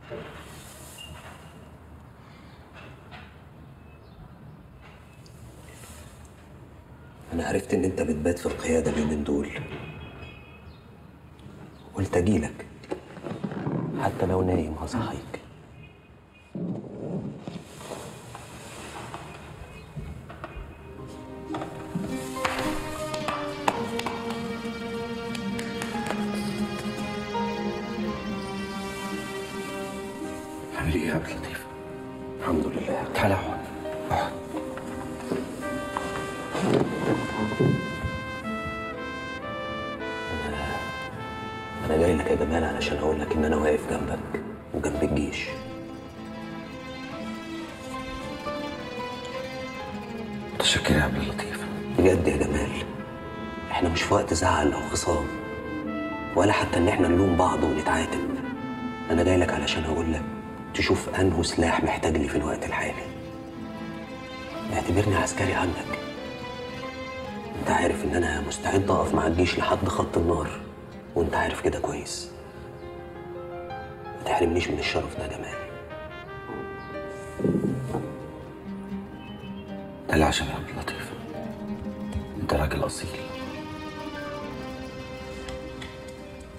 أنا عرفت إن أنت بتبات في القيادة اليومين دول قلت أجيلك حتى لو نايم هصحيك عامل ايه يا عبد اللطيف؟ الحمد لله تعالى اقعد اقعد أنا جاي لك يا جمال علشان أقول لك إن أنا واقف جنبك وجنب الجيش متشكر يا عبد اللطيف بجد يا جمال احنا مش في وقت زعل او خصام ولا حتى ان احنا نلوم بعض ونتعاتب انا جاي لك علشان اقول لك تشوف انه سلاح محتاج لي في الوقت الحالي اعتبرني عسكري عندك انت عارف ان انا مستعد اقف مع الجيش لحد خط النار وانت عارف كده كويس ما تحرمنيش من الشرف ده يا جمال ده العشم يا عبد اللطيف انت راجل اصيل